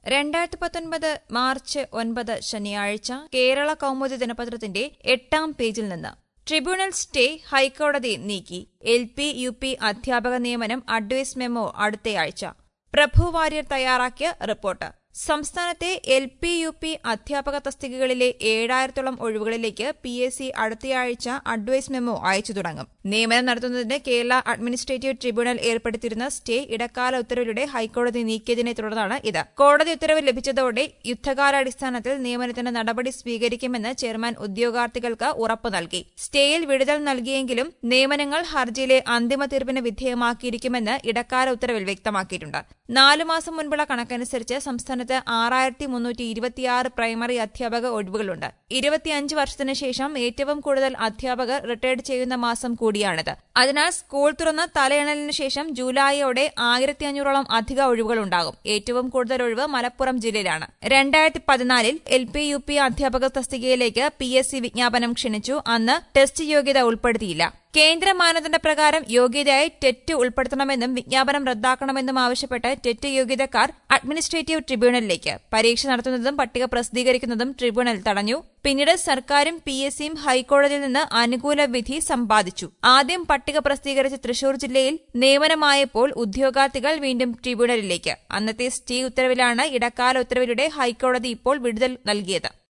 രണ്ടായിരത്തി പത്തൊൻപത് മാർച്ച് ഒൻപത് ശനിയാഴ്ച കേരള കൗമുദി ദിനപത്രത്തിന്റെ എട്ടാം പേജിൽ നിന്ന് ട്രിബ്യൂണൽ സ്റ്റേ ഹൈക്കോടതി നീക്കി എൽ പി യു പി അധ്യാപക നിയമനം അഡ്വൈസ് മെമ്മോ അടുത്തയാഴ്ച പ്രഭു വാര്യർ തയ്യാറാക്കിയ റിപ്പോർട്ട് സംസ്ഥാനത്തെ എൽ പി യു പി അധ്യാപക തസ്തികകളിലെ ഏഴായിരത്തോളം ഒഴിവുകളിലേക്ക് പി എസ് സി അടുത്തയാഴ്ച അഡ്വൈസ് മെമ്മോ അയച്ചു തുടങ്ങും നിയമനം നടത്തുന്നതിന് കേരള അഡ്മിനിസ്ട്രേറ്റീവ് ട്രിബ്യൂണൽ ഏർപ്പെടുത്തിയിരുന്ന സ്റ്റേ ഇടക്കാല ഉത്തരവിലൂടെ ഹൈക്കോടതി നീക്കിയതിനെ തുടർന്നാണ് ഇത് കോടതി ഉത്തരവ് ലഭിച്ചതോടെ യുദ്ധകാലാടിസ്ഥാനത്തിൽ നിയമനത്തിന് നടപടി സ്വീകരിക്കുമെന്ന് ചെയർമാൻ ഉദ്യോഗാർത്ഥികൾക്ക് ഉറപ്പു നൽകി സ്റ്റേയിൽ വിടുതൽ നൽകിയെങ്കിലും നിയമനങ്ങൾ ഹർജിയിലെ അന്തിമ തീർപ്പിന് വിധേയമാക്കിയിരിക്കുമെന്ന് ഇടക്കാല ഉത്തരവിൽ വ്യക്തമാക്കിയിട്ടുണ്ട് നാലു മാസം മുൻപുള്ള കണക്കനുസരിച്ച് സംസ്ഥാനത്ത് ആറായിരത്തി മുന്നൂറ്റി ഇരുപത്തിയാറ് പ്രൈമറി അധ്യാപക ഒഴിവുകളുണ്ട് ഇരുപത്തിയഞ്ച് വർഷത്തിന് ശേഷം ഏറ്റവും കൂടുതൽ അധ്യാപകർ റിട്ടയർഡ് ചെയ്യുന്ന മാസം കൂടിയാണിത് അതിനാൽ സ്കൂൾ തുറന്ന തലയണലിന് ശേഷം ജൂലൈയോടെ ആയിരത്തി അഞ്ഞൂറോളം അധിക ഒഴിവുകളുണ്ടാകും ഏറ്റവും കൂടുതൽ ഒഴിവ് മലപ്പുറം ജില്ലയിലാണ് രണ്ടായിരത്തി പതിനാലിൽ എൽ പി യു പി അധ്യാപക തസ്തികയിലേക്ക് പി എസ് സി വിജ്ഞാപനം ക്ഷണിച്ചു അന്ന് ടെസ്റ്റ് യോഗ്യത ഉൾപ്പെടുത്തിയില്ല കേന്ദ്ര മാനദണ്ഡ പ്രകാരം യോഗ്യതയായി ടെറ്റ് ഉൾപ്പെടുത്തണമെന്നും വിജ്ഞാപനം റദ്ദാക്കണമെന്നും ആവശ്യപ്പെട്ട് ടെറ്റ് യോഗ്യതക്കാർ അഡ്മിനിസ്ട്രേറ്റീവ് ട്രിബ്യൂണലിലേക്ക് പരീക്ഷ നടത്തുന്നതും പട്ടിക പ്രസിദ്ധീകരിക്കുന്നതും ട്രിബ്യൂണൽ തടഞ്ഞു പിന്നീട് സർക്കാരും പി എസ് സിയും ഹൈക്കോടതിയിൽ നിന്ന് അനുകൂല വിധി സമ്പാദിച്ചു ആദ്യം പട്ടിക പ്രസിദ്ധീകരിച്ച തൃശൂർ ജില്ലയിൽ നിയമനമായപ്പോൾ ഉദ്യോഗാർത്ഥികൾ വീണ്ടും ട്രിബ്യൂണലിലേക്ക് അന്നത്തെ സ്റ്റേ ഉത്തരവിലാണ് ഇടക്കാല ഉത്തരവിലൂടെ ഹൈക്കോടതി ഇപ്പോൾ വിടുതൽ നൽകിയത്